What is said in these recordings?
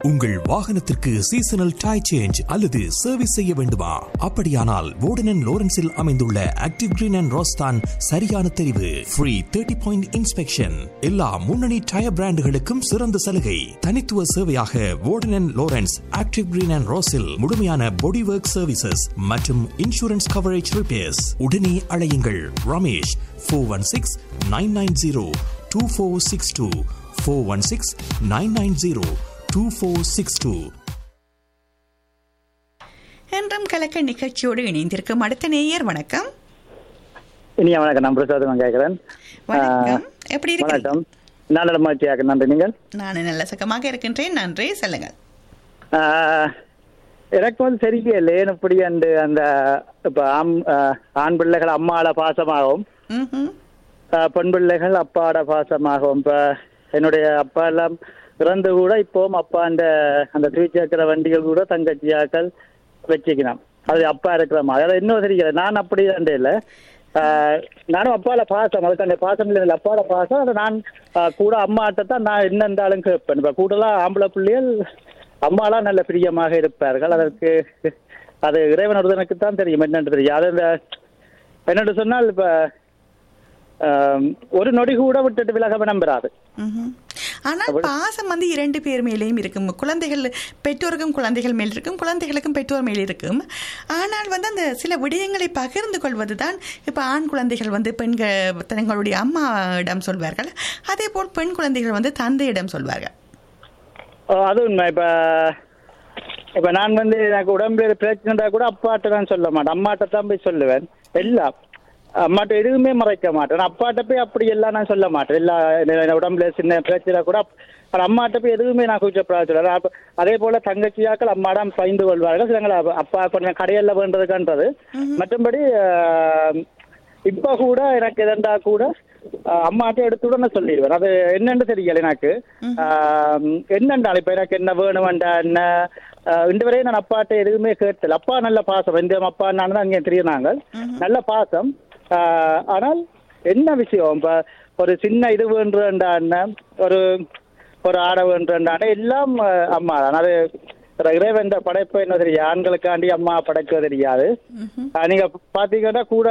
உங்கள் வாகனத்திற்கு seasonal tyre change அல்லது சர்வீஸ் செய்ய வேண்டுமா அப்படியானால் வோர்டன் லோரன்ஸில் அமைந்துள்ள ஆக்டிவ் கிரீன் அண்ட் ரோஸ்தான் சரியான தெரிவு ஃப்ரீ தேர்ட்டி பாயிண்ட் இன்ஸ்பெக்ஷன் எல்லா முன்னணி டயர் பிராண்டுகளுக்கும் சிறந்த சலுகை தனித்துவ சேவையாக வோர்டன் லோரன்ஸ் ஆக்டிவ் கிரீன் அண்ட் ரோஸில் முழுமையான பாடி ஒர்க் சர்வீசஸ் மற்றும் இன்சூரன்ஸ் கவரேஜ் ரிப்பேர்ஸ் உடனே அழையுங்கள் Ramesh four one six nine nine zero two four six two four one six nine nine zero two four six two என்றும் கலக்க நிகழ்ச்சியோடு இணைந்திருக்கும் அடுத்த நேயர் வணக்கம் இனிய வணக்கம் நான் பிரசாதம் கேட்கிறேன் வணக்கம் எப்படி இருக்கீங்க வணக்கம் நான் நலமாச்சியாக நன்றி நீங்கள் நான் நல்ல சுகமாக இருக்கின்றேன் நன்றி சொல்லுங்கள் ஆஹ், எனக்கு வந்து தெரியல ஏன் இப்படி அந்த அந்த இப்ப ஆம் ஆஹ், ஆண் பிள்ளைகள் அம்மாவோட பாசமாகவும் ம்ஹும். ஆஹ், பெண் பிள்ளைகள் அப்பாவோட பாசமாகவும் இப்ப என்னுடைய அப்பா எல்லாம் இறந்து கூட இப்போவும் அப்பா அந்த அந்த துவிச்சக்கர வண்டிகள் கூட தங்கச்சியாக்கள் வச்சுக்கணும் அது அப்பா இருக்கிற மாதிரி அதாவது இன்னும் தெரியல நான் அப்படி தான் இல்லை ஆஹ், நானும் அப்பால பாசம் அதுக்கு அந்த பாசம் இல்லை அப்பாவோட பாசம் அதை நான் ஆஹ், கூட அம்மாட்ட தான் நான் என்ன இருந்தாலும் கேட்பேன் இப்போ கூடலாம் ஆம்பளை பிள்ளைகள் அம்மாலாம் நல்ல பிரியமாக இருப்பார்கள் அதற்கு அது இறைவன் ஒருத்தனுக்கு தான் தெரியும் என்னன்னு தெரியும் அது இந்த என்னென்று சொன்னால் இப்ப ஆம், ஒரு நொடி கூட விட்டுட்டு விலக நம்புறாது ம்ஹும். ஆனால் பாசம் வந்து இரண்டு பேர் மேலேயும் இருக்கும் குழந்தைகள் பெற்றோருக்கும் குழந்தைகள் மேல் இருக்கும் குழந்தைகளுக்கும் பெற்றோர் மேல் இருக்கும் ஆனால் வந்து அந்த சில விடயங்களை பகிர்ந்து கொள்வதுதான் இப்போ ஆண் குழந்தைகள் வந்து பெண்கள் தங்களுடைய அம்மாவிடம் சொல்வார்கள் அதே போல் பெண் குழந்தைகள் வந்து தந்தையிடம் சொல்வார்கள் ஓ, அது உண்மை இப்ப இப்ப நான் வந்து எனக்கு உடம்புல பிரச்சனை கூட அப்பாட்ட நான் சொல்ல மாட்டேன் அம்மாட்ட தான் போய் சொல்லுவேன் எல்லாம் அம்மாட்ட எதுவுமே மறைக்க மாட்டேன் அப்பாட்ட போய் அப்படி எல்லாம் நான் சொல்ல மாட்டேன் எல்லா என்ன உடம்புல சின்ன பிரச்சனை கூட அப்- ஆனா அம்மாட்ட போய் எதுவுமே நான் கூச்சப்படாத சொல்லுவேன் அப்ப- அதே போல தங்கச்சியாக்கள் அம்மாடம் பயந்து கொள்வார்கள் சிலங்களை அப்ப- அப்பா கொஞ்சம் கடையல்ல வேண்டதுக்குன்றது மற்றபடி ஆஹ், இப்ப கூட எனக்கு எதண்டா கூட ஆஹ், அம்மாட்ட எடுத்து உடனே சொல்லிடுவேன் அது என்னன்னு தெரியல எனக்கு ஆஹ், என்னண்டா இப்ப எனக்கு என்ன வேணுமெண்டா என்ன ஆஹ், இன்று வரையும் நான் அப்பாட்ட எதுவுமே கேட்டல அப்பா நல்ல பாசம் இந்த அப்பா நான் தான் அங்கே தெரியுனாங்க நல்ல பாசம் ஆஹ், ஆனால் என்ன விஷயம் இப்ப ஒரு சின்ன இது வேண்டுண்டா என்ன ஒரு ஒரு ஆட வேண்டுண்டா எல்லாம் ஆஹ், அம்மா தான் அது இறைவன் படைப்பு என்ன தெரியும் ஆண்களுக்காண்டி அம்மா படைக்க தெரியாது ஆஹ், நீங்க பாத்தீங்கன்னா கூட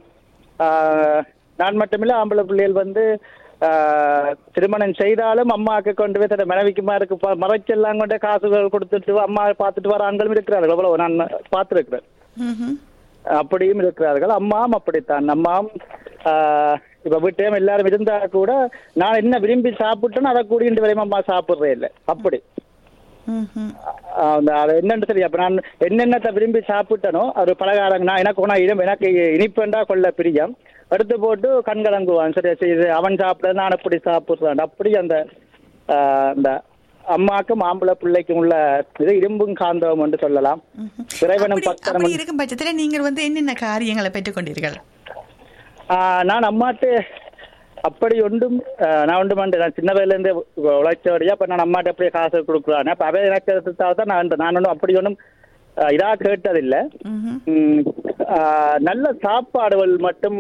ஆஹ், நான் மட்டுமில்ல ஆம்பளை பிள்ளைகள் வந்து ஆஹ், திருமணம் செய்தாலும் அம்மாவுக்கு கொண்டு போய் தன் மனைவிக்குமா இருக்கு ப- மறைச்செல்லாம் கொண்டு காசுகள் கொடுத்துட்டு அம்மா பார்த்துட்டு வர ஆண்களும் இருக்கிறார்கள் அவ்வளவு நான் பார்த்துருக்கிறேன் ம்ஹும். அப்படியும் இருக்கிறார்கள் அம்மாவும் அப்படித்தான் அம்மாவும் ஆஹ், இப்ப வீட்டையும் எல்லாரும் இருந்தா கூட நான் என்ன விரும்பி சாப்பிட்டேனோ அதை கூடிட்டு வரையும் அம்மா சாப்பிடுறே இல்லை அப்படி ம்ஹும். ஆஹ் அந்த அது என்னன்னு தெரியும் அப்ப நான் என்னென்னத்தை விரும்பி சாப்பிட்டனோ அது பலகாரம் நான் எனக்கு ஒன்றா இனம் எனக்கு இனிப்பெண்டா கொள்ள பிரியம் எடுத்து போட்டு கண்கலங்குவான் சரி சரி இது அவன் சாப்பிட நான் அப்படி சாப்பிடுறேன் அப்படி அந்த ஆஹ், அந்த அம்மாக்கும் ஆம்பளை பிள்ளைக்கும் உள்ள இது இரும்பும் காந்தவம் என்று சொல்லலாம் இறைவனும் அப்படி- பக்தனும் அப்படி இருக்கும் பட்சத்தில் நீங்கள் வந்து என்னென்ன காரியங்களை பெற்றுக்கொண்டீர்கள் ஆஹ் நான் அம்மாட்டு அப்படி ஒன்றும் ஆஹ் நான் ஒன்றும் பண்ணேன். நான் சின்ன வயசுலேருந்து உழைச்சபடியா அப்போ நான் அம்மாட்ட அப்படியே காசு கொடுக்குறானே அப்போ அவை எனக்கு எடுத்ததாக தான் நான் நான் ஒன்றும் அப்படி ஒன்றும் இதாக கேட்டதில்லை ம்ஹும். ம், ஆஹ் நல்ல சாப்பாடுகள் மட்டும்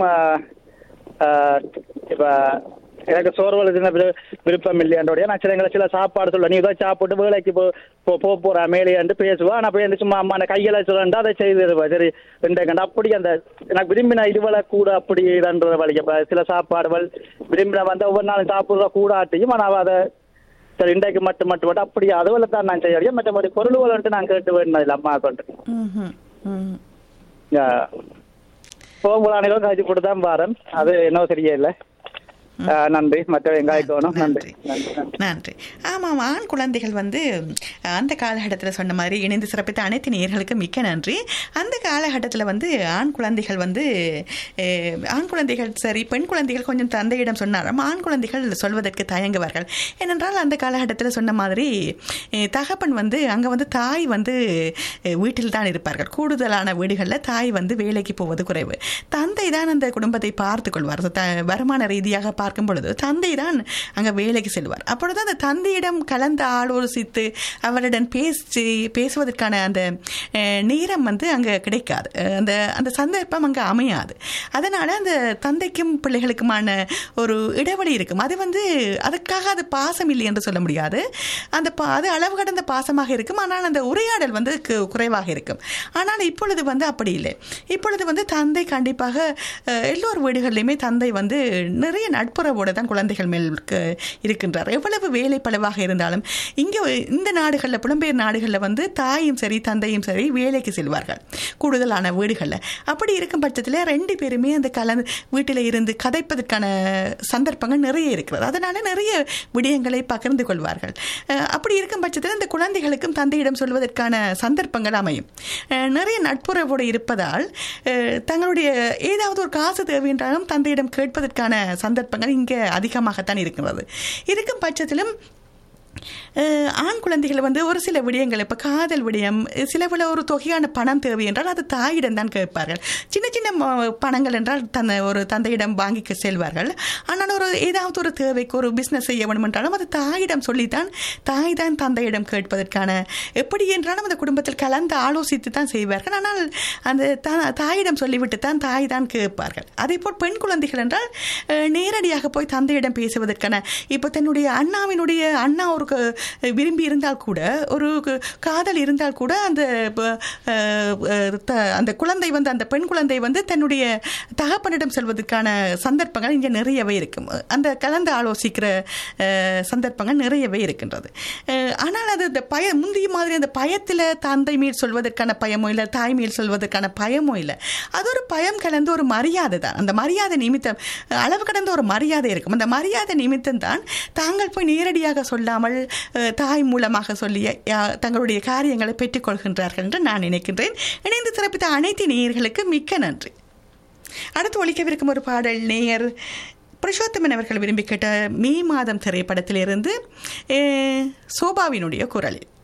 இப்போ எனக்கு சோறுவல் சின்ன விரு- விருப்பம் இல்லையாண்டோடைய நான் சில சில சாப்பாடு சொல்லுவேன் நீ ஏதோ சாப்பிட்டு வேலைக்கு போ போ போ போறா மேலேன்ட்டு பேசுவா நான் போய் சும்மா அம்மா அந்த கையில சொல்லண்டா அதை செய்து தருவா. சரி ரெண்டே கண்டு அப்படி அந்த எனக்கு விரும்பின இதுவளை கூட அப்படி இதுன்ற வழி இப்போ சில சாப்பாடுகள் விரும்பின வந்து ஒவ்வொரு நாளும் சாப்பிட்ற கூடாட்டியும் ஆனால் அதை சரி இன்றைக்கு மட்டும் மட்டும் மட்டும் அப்படி அதுவரை தான் நான் செய்ய முடியும் மற்றபடி பொருள்கள் வந்துட்டு நான் கேட்டு வேணும் அம்மா கொண்டு ம்ஹும். ம்ஹும். போகும்போது காய்ச்சி போட்டு தான் பாரன் அது என்ன தெரியல ஆஹ் நன்றி மற்ற வெங்காயக்கோணும் நன்றி நன்றி நன்றி நன்றி ஆமாம் ஆண் குழந்தைகள் வந்து அந்த காலகட்டத்தில் சொன்ன மாதிரி இணைந்து சிறப்பித்த அனைத்து நேயர்களுக்கு மிக்க நன்றி அந்த காலகட்டத்தில் வந்து ஆண் குழந்தைகள் வந்து அஹ், ஆண் குழந்தைகள் சரி பெண் குழந்தைகள் கொஞ்சம் தந்தையிடம் சொன்னாலும் ஆண் குழந்தைகள் சொல்வதற்கு தயங்குவார்கள் ஏனென்றால் அந்த காலகட்டத்தில் சொன்ன மாதிரி அஹ், தகப்பன் வந்து அங்கே வந்து தாய் வந்து அஹ், வீட்டில் தான் இருப்பார்கள் கூடுதலான வீடுகளில் தாய் வந்து வேலைக்கு போவது குறைவு தந்தை தான் அந்த குடும்பத்தை பார்த்து கொள்வார் த வருமான ரீதியாக பார்த்து பார்க்கும் பொழுது தந்தை தான் அங்கே வேலைக்கு செல்வார் அப்பொழுது அந்த தந்தையிடம் கலந்து ஆலோசித்து அவருடன் பேசி பேசுவதற்கான அந்த அஹ், நேரம் வந்து அங்கே கிடைக்காது அஹ், அந்த அந்த சந்தர்ப்பம் அங்கே அமையாது அதனால் அந்த தந்தைக்கும் பிள்ளைகளுக்குமான ஒரு இடைவெளி இருக்கும் அது வந்து அதுக்காக அது பாசம் இல்லை என்று சொல்ல முடியாது அந்த பா அது அளவு கடந்த பாசமாக இருக்கும் ஆனால் அந்த உரையாடல் வந்து கு- குறைவாக இருக்கும் ஆனால் இப்பொழுது வந்து அப்படி இல்லை இப்பொழுது வந்து தந்தை கண்டிப்பாக அஹ், எல்லோர் வீடுகளிலுமே தந்தை வந்து நிறைய நட்புறவோடு தான் குழந்தைகள் மேல் க- இருக்கின்றார் எவ்வளவு வேலை பளவாக இருந்தாலும் இங்கே இந்த நாடுகளில் புலம்பெயர் நாடுகளில் வந்து தாயும் சரி தந்தையும் சரி வேலைக்கு செல்வார்கள் கூடுதலான வீடுகளில் அப்படி இருக்கும் பட்சத்தில் ரெண்டு பேருமே அந்த கலந்து வீட்டில் இருந்து கதைப்பதற்கான சந்தர்ப்பங்கள் நிறைய இருக்கிறது அதனால நிறைய விடயங்களை பகிர்ந்து கொள்வார்கள் அஹ் அப்படி இருக்கும் பட்சத்தில் இந்த குழந்தைகளுக்கும் தந்தையிடம் சொல்வதற்கான சந்தர்ப்பங்கள் அமையும் அஹ் நிறைய நட்புறவோடு இருப்பதால் அஹ் தங்களுடைய ஏதாவது ஒரு காசு தேவை என்றாலும் தந்தையிடம் கேட்பதற்கான சந்தர்ப்பங்கள் இங்கே அதிகமாகத்தான் இருக்கிறது இருக்கும் பட்சத்திலும் அஹ், ஆண் குழந்தைகள் வந்து ஒரு சில விடயங்கள் இப்போ காதல் விடயம் சில விட ஒரு தொகையான பணம் தேவை என்றால் அது தாயிடம் தான் கேட்பார்கள் சின்ன சின்ன ம- பணங்கள் என்றால் தன்னை ஒரு தந்தையிடம் வாங்கி செல்வார்கள் ஆனால் ஒரு ஏதாவது ஒரு தேவைக்கு ஒரு பிஸ்னஸ் செய்ய வேண்டும் என்றாலும் அது தாயிடம் சொல்லித்தான் தாய் தான் தந்தையிடம் கேட்பதற்கான எப்படி என்றாலும் அந்த குடும்பத்தில் கலந்து ஆலோசித்து தான் செய்வார்கள் ஆனால் அந்த தா- தாயிடம் சொல்லிவிட்டு தான் தாய் தான் கேட்பார்கள் அதே போல் பெண் குழந்தைகள் என்றால் அஹ், நேரடியாக போய் தந்தையிடம் பேசுவதற்கான இப்போ தன்னுடைய அண்ணாவினுடைய அண்ணா ஒரு க- விரும்பி இருந்தால் கூட ஒரு க- காதல் இருந்தால் கூட அந்த ப- அஹ், அஹ், த- அந்த குழந்தை வந்து அந்த பெண் குழந்தை வந்து தன்னுடைய தகப்பனிடம் செல்வதற்கான சந்தர்ப்பங்கள் இங்கே நிறையவே இருக்கும் அந்த கலந்து ஆலோசிக்கிற அஹ், சந்தர்ப்பங்கள் நிறையவே இருக்கின்றது அஹ், ஆனால் அது இந்த பய முந்தைய மாதிரி அந்த பயத்தில் தந்தை மேல் சொல்வதற்கான பயமோ இல்லை தாய் மேல் சொல்வதற்கான பயமோ இல்லை அது ஒரு பயம் கலந்து ஒரு மரியாதை தான் அந்த மரியாதை நிமித்தம் அளவு கடந்த ஒரு மரியாதை இருக்கும் அந்த மரியாதை நிமித்தம் தான் தாங்கள் போய் நேரடியாக சொல்லாமல் அஹ், தாய் மூலமாக சொல்லி யா- தங்களுடைய காரியங்களை பெற்றுக்கொள்கின்றார்கள் என்று நான் நினைக்கின்றேன் இணைந்து சிறப்பித்த அனைத்து நேயர்களுக்கு மிக்க நன்றி அடுத்து ஒழிக்கவிருக்கும் ஒரு பாடல் நேயர் புருஷோத்தமன் அவர்கள் விரும்பி கேட்ட மே மாதம் திரைப்படத்திலிருந்து அஹ், சோபாவினுடைய குரலில்